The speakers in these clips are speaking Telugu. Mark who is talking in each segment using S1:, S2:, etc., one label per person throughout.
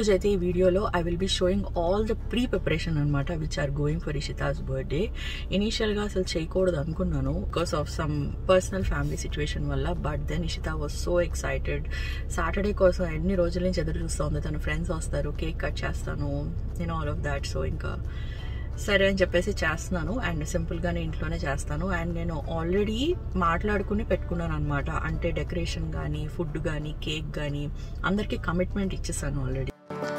S1: రోజు అయితే ఈ వీడియోలో I will be showing all the pre preparation అనమాట which are going for Ishita's birthday ఇనీషియల్గా అసలు చేయకూడదు అనుకున్నాను because of some personal family situation వల్ల but then Ishita was so excited Saturday కోసం ఎన్ని రోజుల నుంచి ఎదురు చూస్తుంది తన ఫ్రెండ్స్ వస్తారు కేక్ కట్ చేస్తాను నేను ఆల్ ఆఫ్ దాట్ సో ఇంకా సరే అని చెప్పేసి చేస్తున్నాను అండ్ సింపుల్గానే ఇంట్లోనే చేస్తాను అండ్ నేను ఆల్రెడీ మాట్లాడుకుని పెట్టుకున్నాను అనమాట అంటే డెకరేషన్ కానీ ఫుడ్ కానీ కేక్ కానీ అందరికీ కమిట్మెంట్ ఇచ్చేసాను already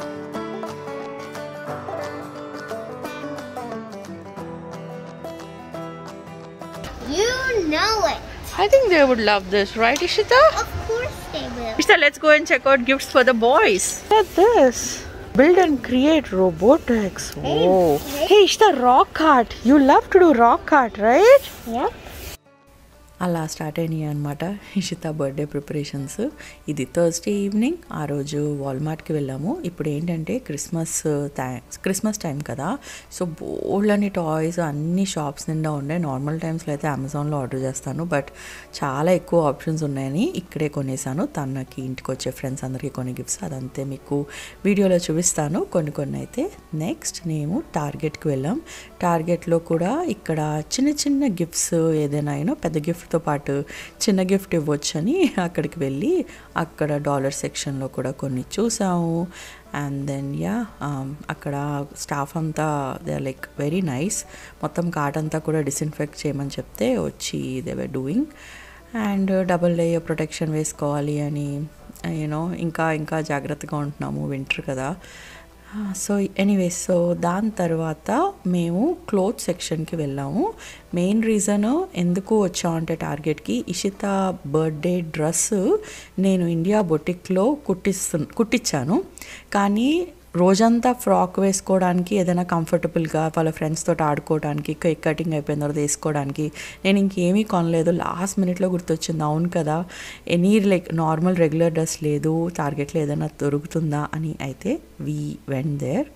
S2: You know it.
S1: I think they would love this right Ishita
S2: Of course they will.
S1: Ishita, let's go and check out gifts for the boys. Look at this. Build and create robotics. Whoa. Hey, Ishita, rock art. You love to do rock art, right?
S2: Yep.
S1: అలా స్టార్ట్ అయినాయి అనమాట ఇషిత బర్త్డే ప్రిపరేషన్స్ ఇది థర్స్డే ఈవినింగ్ ఆ రోజు వాల్మార్ట్కి వెళ్ళాము ఇప్పుడు ఏంటంటే క్రిస్మస్ టైం క్రిస్మస్ టైం కదా సో బోల్డ్ అని టాయ్స్ అన్ని షాప్స్ నిండా ఉండే నార్మల్ టైమ్స్లో అయితే అమెజాన్లో ఆర్డర్ చేస్తాను బట్ చాలా ఎక్కువ ఆప్షన్స్ ఉన్నాయని ఇక్కడే కొనేసాను తనకి ఇంటికి వచ్చే ఫ్రెండ్స్ అందరికీ కొన్ని గిఫ్ట్స్ అదంతే మీకు వీడియోలో చూపిస్తాను కొన్ని కొన్ని అయితే నెక్స్ట్ మేము టార్గెట్కి వెళ్ళాం టార్గెట్లో కూడా ఇక్కడ చిన్న చిన్న గిఫ్ట్స్ ఏదైనా అయినా పెద్ద గిఫ్ట్తో పాటు చిన్న గిఫ్ట్ ఇవ్వచ్చని అక్కడికి వెళ్ళి అక్కడ డాలర్ సెక్షన్లో కూడా కొన్ని చూసాము అండ్ దెన్ యా అక్కడ స్టాఫ్ అంతా they are like very nice మొత్తం కార్ట్ అంతా కూడా డిస్ఇన్ఫెక్ట్ చేయమని చెప్తే వచ్చి they were doing and double layer protection వేసుకోవాలి అని యూనో ఇంకా ఇంకా జాగ్రత్తగా ఉంటున్నాము వింటర్ కదా సో ఎనీవేస్ సో దాని తర్వాత మేము క్లోత్ సెక్షన్కి వెళ్ళాము మెయిన్ రీజన్ ఎందుకు వచ్చామంటే టార్గెట్కి ఇషిత బర్త్డే డ్రెస్ నేను ఇండియా బొటిక్లో కుట్టిస్తు కుట్టించాను కానీ రోజంతా ఫ్రాక్ వేసుకోవడానికి ఏదైనా కంఫర్టబుల్గా వాళ్ళ ఫ్రెండ్స్ తోటి ఆడుకోవడానికి కేక్ కటింగ్ అయిపోయిన తర్వాత వేసుకోవడానికి నేను ఇంకేమీ కొనలేదు లాస్ట్ మినిట్లో గుర్తొచ్చింది అవును కదా any like normal regular dress లేదు టార్గెట్లో ఏదైనా దొరుకుతుందా అని అయితే వీ వెంట్ దేర్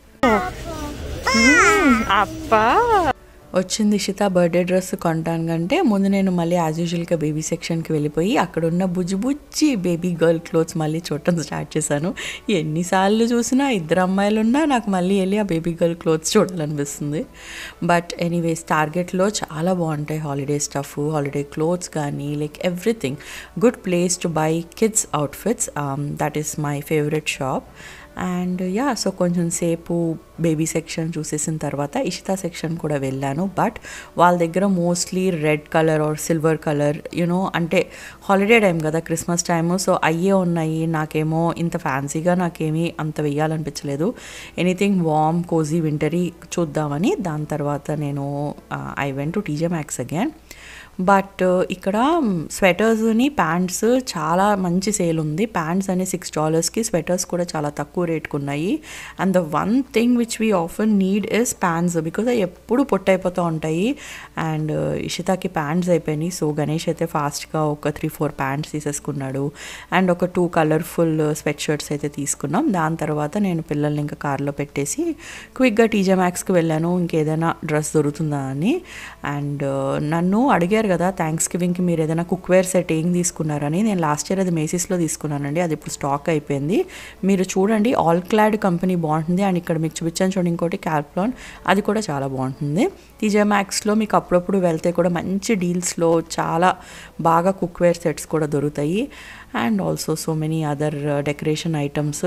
S1: అప్పా వచ్చింది ఇషిత బర్త్డే డ్రెస్ కొనటానికంటే ముందు నేను మళ్ళీ యాజ్ యూజువల్గా బేబీ సెక్షన్కి వెళ్ళిపోయి అక్కడ ఉన్న బుజ్జి బుజ్జి బేబీ గర్ల్ క్లోత్స్ మళ్ళీ చూడటం స్టార్ట్ చేశాను ఎన్నిసార్లు చూసినా ఇద్దరు అమ్మాయిలు ఉన్నా నాకు మళ్ళీ వెళ్ళి ఆ బేబీ గర్ల్ క్లోత్స్ చూడాలనిపిస్తుంది బట్ ఎనీవేస్ టార్గెట్లో చాలా బాగుంటాయి హాలిడే స్టఫ్ హాలిడే క్లోత్స్ కానీ like everything good place to buy kids outfits that is my favourite shop and yeah so కొంచెం సేపు బేబీ సెక్షన్ చూసేసిన తర్వాత ఇషితా సెక్షన్ కూడా వెళ్ళాను బట్ వాళ్ళ దగ్గర mostly red colour or silver colour you know అంటే హాలిడే టైం కదా క్రిస్మస్ టైము సో అయ్యే ఉన్నాయి నాకేమో ఇంత ఫ్యాన్సీగా నాకేమీ అంత వెయ్యాలనిపించలేదు ఎనీథింగ్ వామ్ కోజీ వింటరీ చూద్దామని దాని తర్వాత నేను I went to TJ Maxx again but ఇక్కడ స్వెటర్స్ని ప్యాంట్స్ చాలా మంచి సేల్ ఉంది ప్యాంట్స్ అనే సిక్స్ డాలర్స్కి స్వెటర్స్ కూడా చాలా తక్కువ రేట్కి ఉన్నాయి and the one thing which we often need is pants because అవి ఎప్పుడు పొట్టయిపోతూ ఉంటాయి అండ్ ఇషితాకి ప్యాంట్స్ అయిపోయినాయి సో గణేష్ అయితే ఫాస్ట్గా ఒక త్రీ ఫోర్ ప్యాంట్స్ తీసేసుకున్నాడు అండ్ ఒక టూ కలర్ఫుల్ స్వెట్ షర్ట్స్ అయితే తీసుకున్నాం దాని తర్వాత నేను పిల్లల్ని ఇంకా కార్లో పెట్టేసి క్విక్గా టీజే మ్యాక్స్కి వెళ్ళాను ఇంకేదైనా డ్రెస్ దొరుకుతుందా అని అండ్ నన్ను అడిగారు కదా థ్యాంక్స్ గివింగ్కి మీరు ఏదైనా కుక్వేర్ సెట్ ఏం తీసుకున్నారని నేను లాస్ట్ ఇయర్ అది మేసిస్లో తీసుకున్నానండి అది ఇప్పుడు స్టాక్ అయిపోయింది మీరు చూడండి ఆల్ క్లాడ్ కంపెనీ బాగుంటుంది అండ్ ఇక్కడ మీకు చూపించాను చూడండి ఇంకోటి క్యాల్ప్లాన్ అది కూడా చాలా బాగుంటుంది టీజే మ్యాక్స్లో మీకు అప్పుడప్పుడు వెళ్తే కూడా మంచి డీల్స్లో చాలా బాగా కుక్వేర్ సెట్స్ కూడా దొరుకుతాయి and also so many other decoration items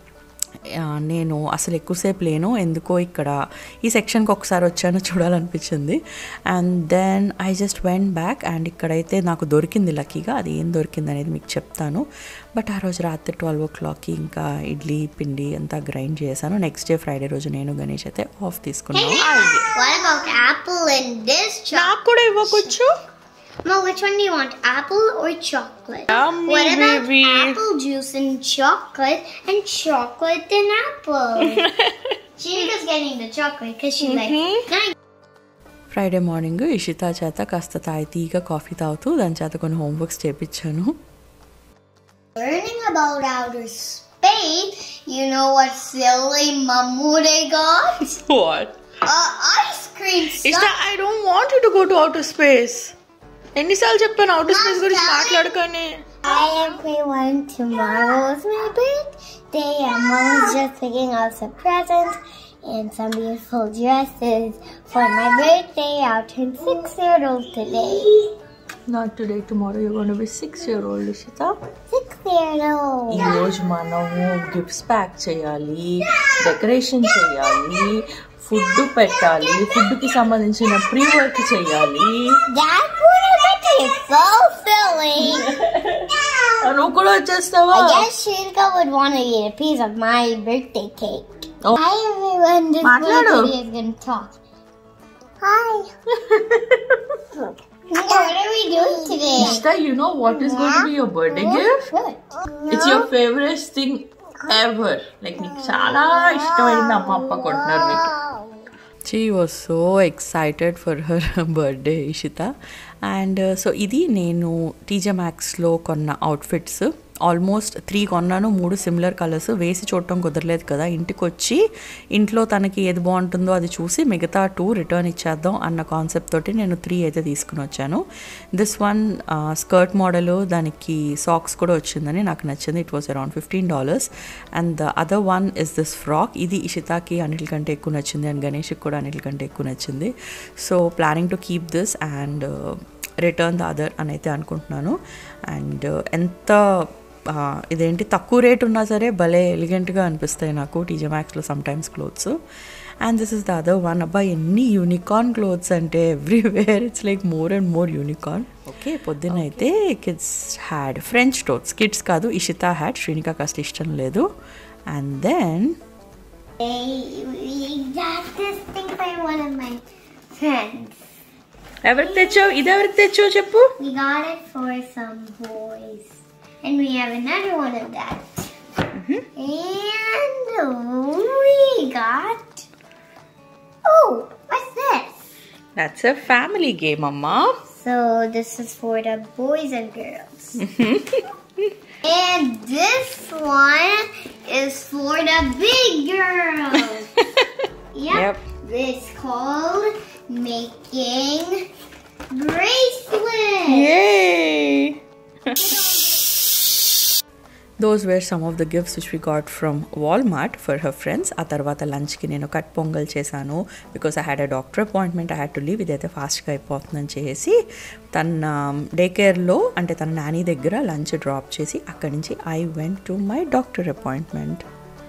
S1: నేను అసలు ఎక్కువసేపు లేను ఎందుకో ఇక్కడ ఈ సెక్షన్కి ఒకసారి వచ్చాను చూడాలనిపించింది and then I just went back and ఇక్కడైతే నాకు దొరికింది లక్కీగా అది ఏం దొరికింది అనేది మీకు చెప్తాను బట్ ఆ రోజు రాత్రి ట్వెల్వ్ ఓ క్లాక్కి ఇంకా ఇడ్లీ పిండి అంతా గ్రైండ్ చేశాను నెక్స్ట్ డే ఫ్రైడే రోజు నేను గణేష్ అయితే ఆఫ్ తీసుకున్నాను
S2: What about apple and this chocolate?
S1: నాకు కూడా ఇవ్వకొచ్చు
S2: Mo, which one do you want, apple or chocolate?
S1: Yummy,
S2: what about
S1: baby.
S2: apple juice and chocolate and chocolate and apple? Chica's getting the chocolate because she's like, "Can I
S1: Friday morning Ishita చేత కాస్త తాయితీగా కాఫీ తాగుతూ దాని చేత కొన్ని హోంవర్క్స్ చేపించాను
S2: learning about outer space? You know what silly mamu they got?
S1: What
S2: A ice cream
S1: ఇష్ట
S2: stuff.
S1: I don't want to go to outer space ఎన్నిసార్లు చెప్పాను అవుటర్ స్పేస్ గురించి మాట్లాడుకొని
S2: Hi everyone, tomorrow is my birthday and Mama's just picking out some presents and some beautiful dresses for my birthday. I'll turn six years old today.
S1: Not today tomorrow you gonna be six year old Ishita
S2: Six years old.
S1: ఈ రోజు మనము గిఫ్ట్స్ ప్యాక్ చేయాలి డెకరేషన్ చేయాలి ఫుడ్ పెట్టాలి ఫుడ్ కి సంబంధించిన ప్రీ వర్క్ చేయాలి
S2: That's what I bet is so silly.
S1: నువ్వు కూడా వచ్చేస్తావా
S2: I guess Shirka would want to eat a piece of my birthday cake.
S1: Oh.
S2: Hi everyone, this
S1: Matladu.
S2: little is gonna talk. Hi. what are we doing today?
S1: Ishita you know what is going to be your birthday gift
S2: What?
S1: It's your favourite thing ever like నీకు చాలా ఇష్టమైంది అమ్మ అప్ప కొంటున్నారు నీకు she was so excited for her birthday Ishita and so ఇది నేను టీజే మ్యాక్స్లో కొన్న అవుట్ఫిట్స్ ఆల్మోస్ట్ త్రీ కొన్నాను మూడు సిమిలర్ కలర్స్ వేసి చూడటం కుదరలేదు కదా ఇంటికి వచ్చి ఇంట్లో తనకి ఏది బాగుంటుందో అది చూసి మిగతా టూ రిటర్న్ ఇచ్చేద్దాం అన్న కాన్సెప్ట్ తోటి నేను త్రీ అయితే తీసుకుని వచ్చాను దిస్ వన్ స్కర్ట్ మోడల్ దానికి సాక్స్ కూడా వచ్చిందని నాకు నచ్చింది it was around fifteen dollars and the other one is this frock ఇది ఇషితాకి అన్నిటి కంటే ఎక్కువ నచ్చింది అండ్ గణేష్కి కూడా అన్నిటి కంటే ఎక్కువ నచ్చింది so planning to keep this and return the other అని అయితే అనుకుంటున్నాను అండ్ ఎంత ఆ, ఇదేంటి తక్కువ రేట్ ఉన్నా సరే భలే ఎలిగెంట్గా అనిపిస్తాయి నాకు టీజే మ్యాక్స్లో sometimes clothes and this is the other one అబ్బా ఎన్ని యూనికార్న్ క్లోత్స్ అంటే everywhere it's like more and more unicorn okay పొద్దున అయితే kids had French toasts kids కాదు ఇషితా హ్యాడ్ శ్రీనికాకి అసలు ఇష్టం లేదు and then
S2: Hey, we got this thing by one of my friends.
S1: ఎవరికి తెచ్చావు ఇది ఎవరికి తెచ్చావు చెప్పు
S2: We got it for some boys. And we have another one of that. And we got. Oh, what's this?
S1: That's a family game అమ్మా
S2: So this is for the boys and girls. and this one is for the big girls. yep.
S1: Yep.
S2: It's called making bracelets.
S1: Yay! Those were some of the gifts which we got from Walmart for her friends ఆ తర్వాత లంచ్కి నేను కట్ పొంగల్ చేశాను because I had a doctor appointment I had to leave ఇదైతే ఫాస్ట్గా అయిపోతుందని చేసి తన డే కేర్లో అంటే తన నాని దగ్గర లంచ్ డ్రాప్ చేసి అక్కడి నుంచి I went to my doctor appointment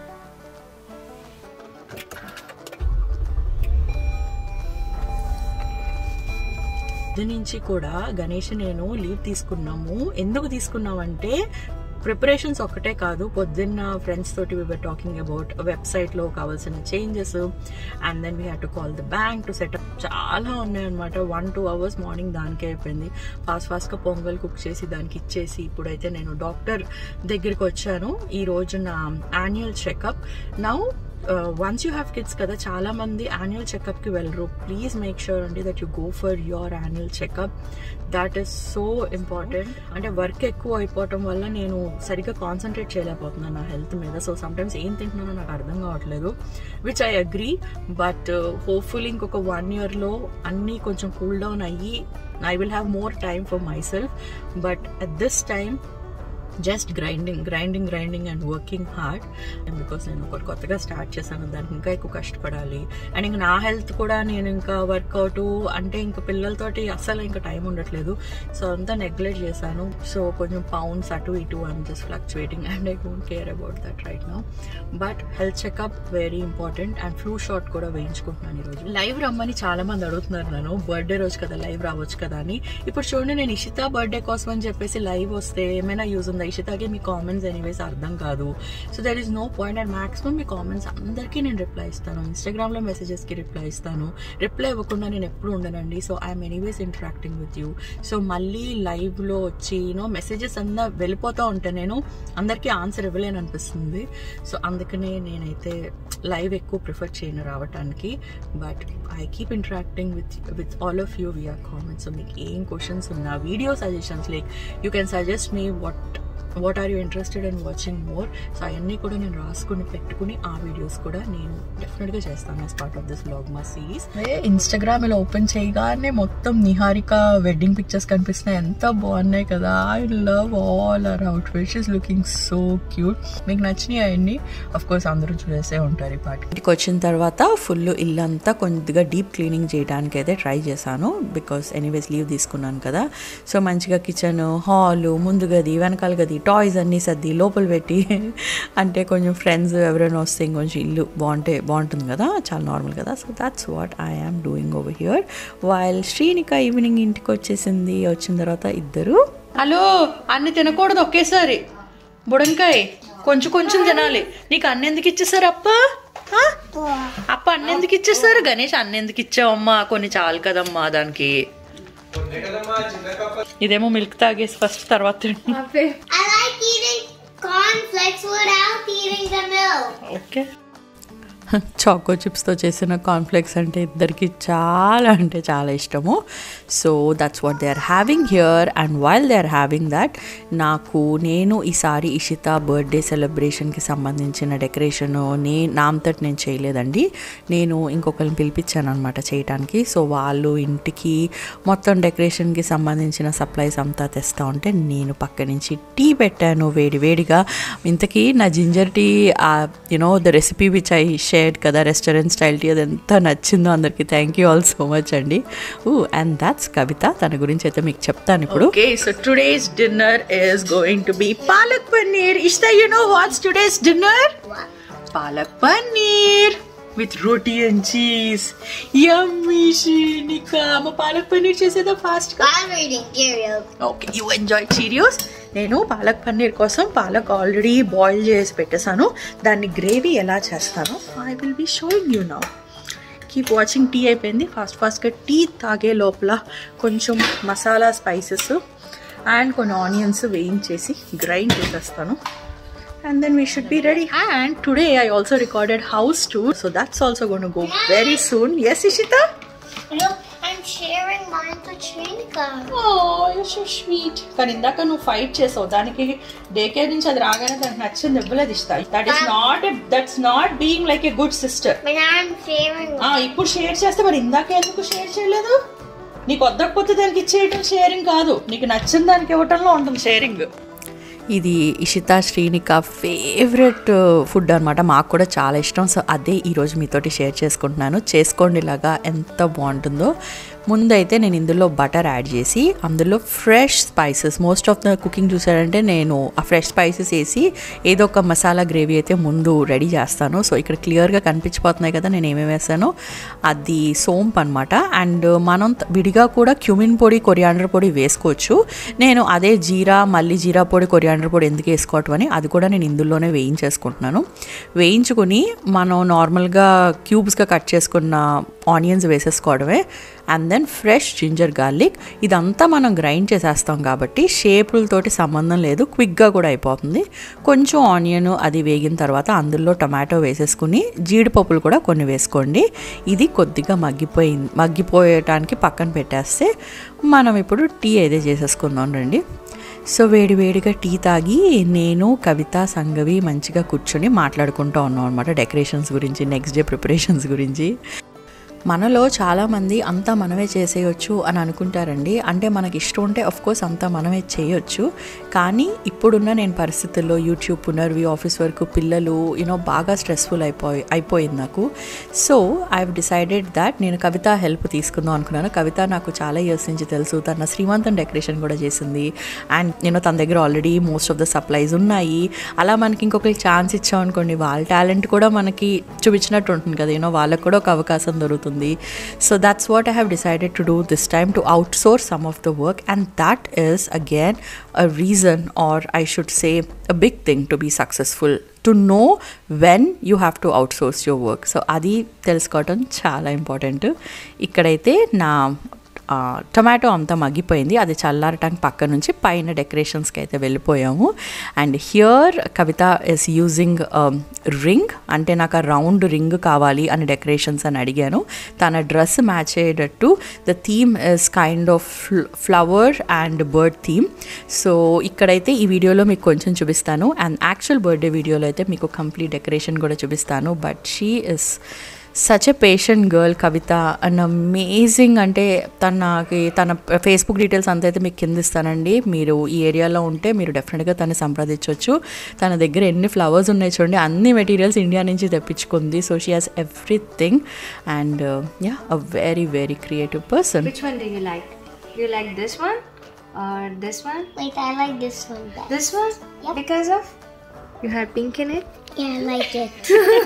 S1: పొద్దు నుంచి కూడా గణేష్ నేను లీవ్ తీసుకున్నాము ఎందుకు తీసుకున్నామంటే ప్రిపరేషన్స్ ఒక్కటే కాదు పొద్దున్న ఫ్రెండ్స్ తోటి we were talking about website లో కావాల్సిన changes and then we had to call the bank to setup చాలా ఉన్నాయన్నమాట వన్ టూ అవర్స్ మార్నింగ్ దానికే అయిపోయింది ఫాస్ట్ ఫాస్ట్ గా పొంగల్ కుక్ చేసి దానికి ఇచ్చేసి ఇప్పుడైతే నేను డాక్టర్ దగ్గరికి వచ్చాను ఈ రోజు నా annual checkup now once you have kids కదా చాలా మంది యాన్యువల్ చెకప్కి వెళ్ళరు ప్లీజ్ మేక్ షూర్ అండి that you go for your annual checkup that is so important అంటే వర్క్ ఎక్కువ అయిపోవటం వల్ల నేను సరిగ్గా కాన్సన్ట్రేట్ చేయలేకపోతున్నాను నా హెల్త్ మీద సో సమ్టైమ్స్ ఏం తింటున్నానో నాకు అర్థం కావట్లేదు which I agree but hopefully ఇంకొక వన్ ఇయర్లో అన్నీ కొంచెం కూల్ డౌన్ అయ్యి I will have more time for myself but at this time just grinding grinding grinding and working hard and because నేను ఒకటి కొత్తగా స్టార్ట్ చేశాను దానికి ఇంకా ఎక్కువ కష్టపడాలి అండ్ ఇంకా నా హెల్త్ కూడా నేను ఇంకా వర్కౌట్ అంటే ఇంకా పిల్లలతోటి అస్సలు ఇంకా టైం ఉండట్లేదు సో అంతా నెగ్లెక్ట్ చేశాను సో కొంచెం పౌండ్స్ అటు ఇటు I'm just fluctuating and I don't care about that right now but health checkup very important and flu shot కూడా వేయించుకుంటున్నాను ఈరోజు లైవ్ రమ్మని చాలా మంది అడుగుతున్నారు నన్ను బర్త్డే రోజు కదా లైవ్ రావచ్చు కదా అని ఇప్పుడు చూడండి నేను ఇషితా బర్త్డే కోసం అని చెప్పేసి లైవ్ వస్తే ఏమైనా యూజ్ ఉందా ఇషితాకి మీ కామెంట్స్ ఎనీవేస్ అర్థం కాదు so there is no point and maximum మీ కామెంట్స్ అందరికీ నేను రిప్లై ఇస్తాను ఇన్స్టాగ్రామ్లో మెసేజెస్కి రిప్లై ఇస్తాను రిప్లై ఇవ్వకుండా నేను ఎప్పుడు ఉండనండి so I'm anyways interacting with you so మళ్ళీ లైవ్లో వచ్చి యూనో మెసేజెస్ అంతా వెళ్ళిపోతూ ఉంటే నేను అందరికీ ఆన్సర్ ఇవ్వలేను అనిపిస్తుంది సో అందుకనే నేనైతే లైవ్ ఎక్కువ ప్రిఫర్ చేయను రావటానికి but I keep interacting with with all of you via comments so మీకు ఏం క్వశ్చన్స్ ఉన్నా video suggestions like you can suggest me what what are you interested in watching more so అవన్నీ కూడా నేను రాసుకుని పెట్టుకుని ఆ వీడియోస్ కూడా నేను డెఫినెట్గా చేస్తాను as part of this vlog మా సిరీస్ ఇన్స్టాగ్రామ్ ఇలా ఓపెన్ చేయగానే మొత్తం నిహారిక వెడ్డింగ్ పిక్చర్స్ కనిపిస్తున్నాయి ఎంత బాగున్నాయి కదా I love all her outfits is looking so cute మీకు నచ్చినాయి అవన్నీ అఫ్ కోర్స్ అందరూ చూసే ఉంటారు ఈ పార్టీ ఇంటికి వచ్చిన తర్వాత ఫుల్ ఇల్లంతా కొద్దిగా డీప్ క్లీనింగ్ చేయడానికి అయితే ట్రై చేశాను బికాస్ ఎనీవేస్ లీవ్ తీసుకున్నాను కదా సో మంచిగా కిచెన్ హాల్ ముందు గది వెనకాల గది టాయ్స్ అన్నీ సర్ది లోపల పెట్టి అంటే కొంచెం ఫ్రెండ్స్ ఎవరైనా వస్తే ఇంకొంచెం ఇల్లు బాగుంటే బాగుంటుంది కదా చాలా నార్మల్ కదా so that's what I am doing over here while Srinika evening ఇంటికి వచ్చేసింది వచ్చిన తర్వాత ఇద్దరు హలో అన్ని తినకూడదు ఒకేసారి బుడంకాయ కొంచెం కొంచెం తినాలి నీకు అన్ని ఎందుకు ఇచ్చేసారు అప్ప ఆ? అప్ప అన్ని ఎందుకు ఇచ్చేసారు గణేష్ అన్ని ఎందుకు ఇచ్చావమ్మా కొన్ని చాలు కదమ్మా దానికి ఇదేమో మిల్క్ తాగేసి ఫస్ట్ తర్వాత తింటున్నా.
S2: I like eating cornflakes without eating the milk.
S1: Okay choco చిప్స్తో చేసిన కాన్ఫ్లెక్స్ అంటే ఇద్దరికి చాలా అంటే చాలా ఇష్టము so that's what they are having here and while they are having that నాకు నేను ఈసారి ఇషిత బర్త్డే సెలబ్రేషన్కి సంబంధించిన డెకరేషన్ నే నాంతటి నేను చేయలేదండి నేను ఇంకొకరిని పిలిపించాను అనమాట చేయటానికి సో వాళ్ళు ఇంటికి మొత్తం డెకరేషన్కి సంబంధించిన సప్లైస్ అంతా తెస్తా ఉంటే నేను పక్క నుంచి టీ పెట్టాను వేడి వేడిగా ఇంతకీ నా ginger tea you know the recipe which I shared కదా రెస్టారెంట్ స్టైల్ టీ అది ఎంత నచ్చిందో అందరికీ thank you all so much అండి ఊ అండ్ దాట్స్ కవిత తన గురించి అయితే మీకు చెప్తాను ఇప్పుడు okay so today's dinner is going to be palak paneer ఇష్ట you know what's today's dinner palak paneer with roti and cheese yummy Srinika మా పాలక్ పన్నీర్ చేసేదా ఫాస్ట్ గా
S2: I'm reading cereal.
S1: Okay you enjoy Cheerios నేను పాలక్ పన్నీర్ కోసం పాలక్ ఆల్రెడీ బాయిల్ చేసి పెట్టేశాను దాన్ని గ్రేవీ ఎలా చేస్తానో I will be showing you now keep watching tea అయిపోయింది ఫాస్ట్ ఫాస్ట్గా టీ తాగే లోపల కొంచెం మసాలా స్పైసెస్ అండ్ కొన్ని ఆనియన్స్ వేయించేసి గ్రైండ్ చేసేస్తాను and then we should be ready and today I also recorded house tour so that's also gonna go very soon yes Ishita
S2: Look, I'm sharing mine with Trinica.
S1: So sweet కానీ ఇందాక నువ్వు ఫైట్ చేసావు దానికి డే కేర్ నుంచి అది రాగానే దానికి నచ్చింది ఇవ్వలేదు ఇస్తా that is not that's not being like a good sister
S2: But now I'm sharing
S1: ఇప్పుడు షేర్ చేస్తే మరి ఇందాక ఎందుకు షేర్ చేయలేదు నీకు వద్దకపోతే దానికి ఇచ్చేయటం షేరింగ్ కాదు నీకు నచ్చిన దానికి ఇవ్వటంలో ఉంటుంది షేరింగ్ ఇది ఇషిత శ్రీనిక ఫేవరెట్ ఫుడ్ అనమాట మాకు కూడా చాలా ఇష్టం సో అదే ఈరోజు మీతోటి షేర్ చేసుకుంటున్నాను చేసుకోండి ఇలాగా ఎంత బాగుంటుందో ముందైతే నేను ఇందులో బటర్ యాడ్ చేసి అందులో fresh spices most of the cooking చూసారంటే నేను ఆ ఫ్రెష్ స్పైసెస్ వేసి ఏదో ఒక మసాలా గ్రేవీ అయితే ముందు రెడీ చేస్తాను సో ఇక్కడ క్లియర్గా కనిపించిపోతున్నాయి కదా నేను ఏమేమి వేసానో అది సోంప్ అనమాట అండ్ మనం త- విడిగా కూడా క్యూమిన్ పొడి కొరియాండర్ పొడి వేసుకోవచ్చు నేను అదే జీరా మళ్ళీ జీరా పొడి కొరియాండర్ పొడి ఎందుకు వేసుకోవటం అని అది కూడా నేను ఇందులోనే వేయించేసుకుంటున్నాను వేయించుకుని మనం నార్మల్గా క్యూబ్స్గా కట్ చేసుకున్న ఆనియన్స్ వేసేసుకోవడమే and then fresh ginger garlic ఇదంతా మనం గ్రైండ్ చేసేస్తాం కాబట్టి షేపులతోటి సంబంధం లేదు క్విక్గా కూడా అయిపోతుంది కొంచెం ఆనియన్ అది వేగిన తర్వాత అందులో టమాటో వేసేసుకుని జీడిపప్పులు కూడా కొన్ని వేసుకోండి ఇది కొద్దిగా మగ్గిపోయి మగ్గిపోయటానికి పక్కన పెట్టేస్తే మనం ఇప్పుడు టీ అయితే చేసేసుకుందాం రండి సో వేడి వేడిగా టీ తాగి నేను కవిత సంగవి మంచిగా కూర్చొని మాట్లాడుకుంటూ ఉన్నాం అనమాట డెకరేషన్స్ గురించి నెక్స్ట్ డే ప్రిపరేషన్స్ గురించి మనలో చాలామంది అంతా మనమే చేసేయచ్చు అని అనుకుంటారండి అంటే మనకి ఇష్టం ఉంటే అఫ్ కోర్స్ అంతా మనమే చేయొచ్చు కానీ ఇప్పుడున్న నేను పరిస్థితుల్లో యూట్యూబ్ పునర్వి ఆఫీస్ వరకు పిల్లలు యూనో బాగా స్ట్రెస్ఫుల్ అయిపోయి అయిపోయింది నాకు so I have decided that నేను కవిత హెల్ప్ తీసుకుందాం అనుకున్నాను కవిత నాకు చాలా ఇయర్స్ నుంచి తెలుసు తన శ్రీమంతం డెకరేషన్ కూడా చేసింది అండ్ నేను తన దగ్గర already most of the supplies ఉన్నాయి అలా మనకి ఇంకొకరికి ఛాన్స్ ఇచ్చాం అనుకోండి వాళ్ళ టాలెంట్ కూడా మనకి చూపించినట్టు ఉంటుంది కదా యూనో వాళ్ళకు కూడా ఒక అవకాశం దొరుకుతుంది so that's what I have decided to do this time to outsource some of the work and that is again a reason or I should say a big thing to be successful to know when you have to outsource your work so అది తెలుసుకోవటం చాలా ఇంపార్టెంట్ ఇక్కడైతే నా టొమాటో అంతా మగ్గిపోయింది అది చల్లారటానికి పక్క నుంచి పైన డెకరేషన్స్కి అయితే వెళ్ళిపోయాము and here Kavitha is using ring అంటే నాకు ఆ రౌండ్ రింగ్ కావాలి అని డెకరేషన్స్ అని అడిగాను తన డ్రెస్ మ్యాచ్ అయ్యేటట్టు the theme is kind of flower and bird theme so ఇక్కడైతే ఈ వీడియోలో మీకు కొంచెం చూపిస్తాను అండ్ యాక్చువల్ బర్త్డే వీడియోలో అయితే మీకు కంప్లీట్ డెకరేషన్ కూడా చూపిస్తాను but she is such a patient girl Kavitha and amazing అంటే తనకి తన ఫేస్బుక్ డీటెయిల్స్ అంతా అయితే మీకు కింద ఇస్తానండి మీరు ఈ ఏరియాలో ఉంటే మీరు డెఫినెట్గా తను సంప్రదించవచ్చు తన దగ్గర ఎన్ని ఫ్లవర్స్ ఉన్నాయి చూడండి అన్ని మెటీరియల్స్ ఇండియా నుంచి తెప్పించుకుంది so she has everything and yeah a very very creative person
S3: Which one do you like? You like this one or this one?
S2: Wait, I like this one best.
S3: This one?
S2: Yep.
S3: Because of you have pink in it.
S2: Yeah, I like it.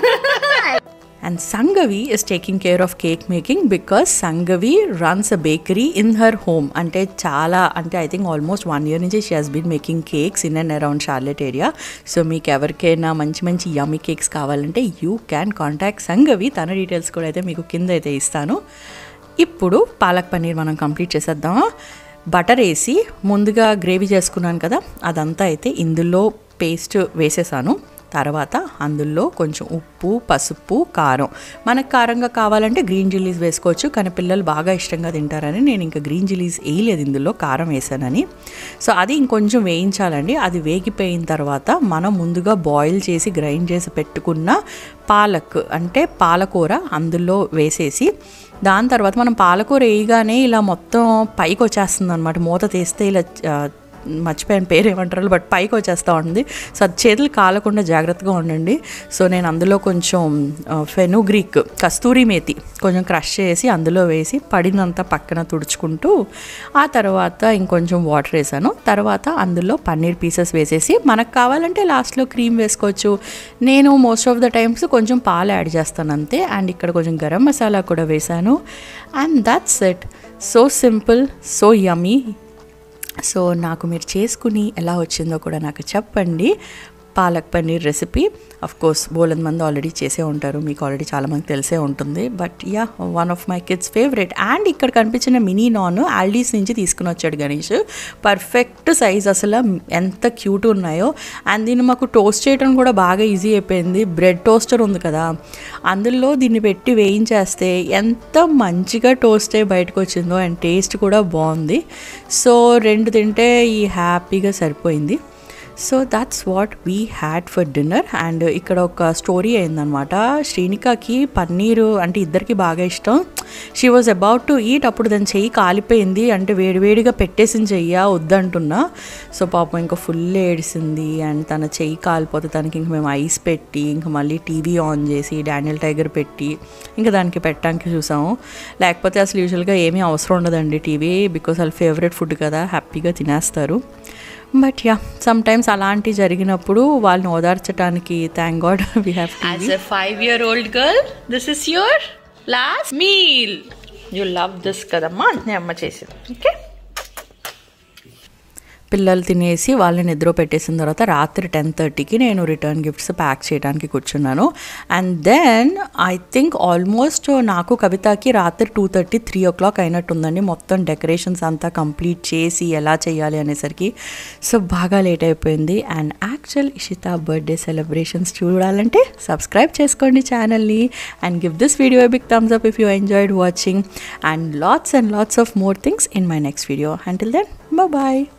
S1: And Sangavi is taking care of cake making because Sangavi runs a bakery in her home అంటే చాలా అంటే I think almost one year నుంచి she has been making cakes in and around Charlotte area so మీకు ఎవరికైనా మంచి మంచి యమ్మీ కేక్స్ కావాలంటే యూ క్యాన్ కాంటాక్ట్ సంగవి తన డీటెయిల్స్ కూడా అయితే మీకు కింద అయితే ఇస్తాను ఇప్పుడు పాలక్ పన్నీర్ మనం కంప్లీట్ చేసేద్దామా బటర్ వేసి ముందుగా గ్రేవీ చేసుకున్నాను కదా అదంతా అయితే ఇందులో పేస్ట్ వేసేసాను తర్వాత అందులో కొంచెం ఉప్పు పసుపు కారం మనకు కారంగా కావాలంటే గ్రీన్ చిల్లీస్ వేసుకోవచ్చు కానీ పిల్లలు బాగా ఇష్టంగా తింటారని నేను ఇంకా గ్రీన్ చిల్లీస్ వేయలేదు ఇందులో కారం వేసానని సో అది ఇంకొంచెం వేయించాలండి అది వేగిపోయిన తర్వాత మనం ముందుగా బాయిల్ చేసి గ్రైండ్ చేసి పెట్టుకున్న పాలక్ అంటే పాలకూర అందులో వేసేసి దాని తర్వాత మనం పాలకూర వేయగానే ఇలా మొత్తం పైకి వచ్చేస్తుంది అనమాట మూత తీస్తే ఇలా ఆ, మర్చిపోయిన పేరు ఏమంటారు బట్ పైకి వచ్చేస్తూ ఉంటుంది సో అది చేతులు కాలకుండా జాగ్రత్తగా ఉండండి సో నేను అందులో కొంచెం ఫెనుగ్రీక్ కస్తూరి మేతి కొంచెం క్రష్ చేసి అందులో వేసి పడినంత పక్కన తుడుచుకుంటూ ఆ తర్వాత ఇంకొంచెం వాటర్ వేసాను తర్వాత అందులో పన్నీర్ పీసెస్ వేసేసి మనకు కావాలంటే లాస్ట్లో క్రీమ్ వేసుకోవచ్చు నేను మోస్ట్ ఆఫ్ ద టైమ్స్ కొంచెం పాలు యాడ్ చేస్తాను అంతే అండ్ ఇక్కడ కొంచెం గరం మసాలా కూడా వేసాను and that's it so simple so yummy so నాకు మీరు చేసుకుని ఎలా వచ్చిందో కూడా నాకు చెప్పండి palak paneer recipe of course బోలెన్ మంది ఆల్రెడీ చేసే ఉంటారు మీకు ఆల్రెడీ చాలామంది తెలిసే ఉంటుంది but yeah one of my kids favourite and ఇక్కడ కనిపించిన మినీ నాన్ ఆల్డీస్ నుంచి తీసుకుని వచ్చాడు గణేష్ పర్ఫెక్ట్ సైజ్ అసలు ఎంత క్యూట్ ఉన్నాయో అండ్ దీన్ని మాకు టోస్ట్ చేయడం కూడా బాగా ఈజీ అయిపోయింది బ్రెడ్ టోస్టర్ ఉంది కదా అందులో దీన్ని పెట్టి వేయించేస్తే ఎంత మంచిగా టోస్ట్ అయ్యి బయటకు వచ్చిందో అండ్ టేస్ట్ కూడా బాగుంది సో రెండు తింటే ఈ హ్యాపీగా సరిపోయింది so that's what we had for dinner and ఇక్కడ ఒక స్టోరీ అయిందనమాట శ్రీనికాకి పన్నీరు అంటే ఇద్దరికి బాగా ఇష్టం she was about to eat అప్పుడు దాని చెయ్యి కాలిపోయింది అంటే వేడివేడిగా పెట్టేసిన చెయ్య వద్దంటున్నా సో పాపం ఇంకా ఫుల్ ఏడిసింది అండ్ తన చెయ్యి కాలిపోతే తనకి ఇంక మేము ఐస్ పెట్టి ఇంకా మళ్ళీ టీవీ ఆన్ చేసి డానియల్ టైగర్ పెట్టి ఇంకా దానికి పెట్టడానికి చూసాము లేకపోతే అసలు యూజువల్గా ఏమీ అవసరం ఉండదండి టీవీ బికాస్ వాళ్ళ ఫేవరెట్ ఫుడ్ కదా హ్యాపీగా తినేస్తారు బట్ యా సమ్ టైమ్స్ అలాంటి జరిగినప్పుడు వాళ్ళని ఓదార్చడానికి thank God we have as a five year old girl this is your last meal you love this కదమ్మా నేను అమ్మ చేసింది ఓకే పిల్లలు తినేసి వాళ్ళని నిద్ర పెట్టేసిన తర్వాత రాత్రి టెన్ థర్టీకి నేను రిటర్న్ గిఫ్ట్స్ ప్యాక్ చేయడానికి కూర్చున్నాను and then I think almost నాకు కవితకి రాత్రి two thirty three o'clock అయినట్టుందండి మొత్తం డెకరేషన్స్ అంతా కంప్లీట్ చేసి ఎలా చేయాలి అనేసరికి సో బాగా లేట్ అయిపోయింది and actual Ishita birthday celebrations చూడాలంటే సబ్స్క్రైబ్ చేసుకోండి ఛానల్ని and give this video big thumbs up if you enjoyed watching and lots and lots of more things in my next video until then bye